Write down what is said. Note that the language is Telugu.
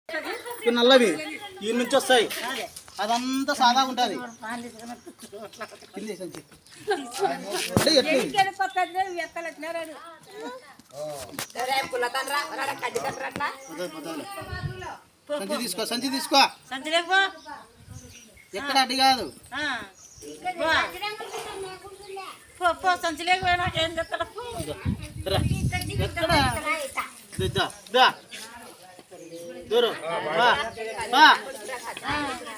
ఇవి నల్లవి ఈ నుంచి వస్తాయి అదంతా సాదా ఉంటుంది కింద సంచి అంటే ఎట్లు పద, పదాలు. సంచి తీసుకో సంచి తీసుకో సంచలేపో ఎక్కడ అడ్డు కాదు పో పో సంచలేకపోయినా ఏం చెప్తాడు పో. రా. ఎక్కడ దా, దా, దా. దూరం బా, బా.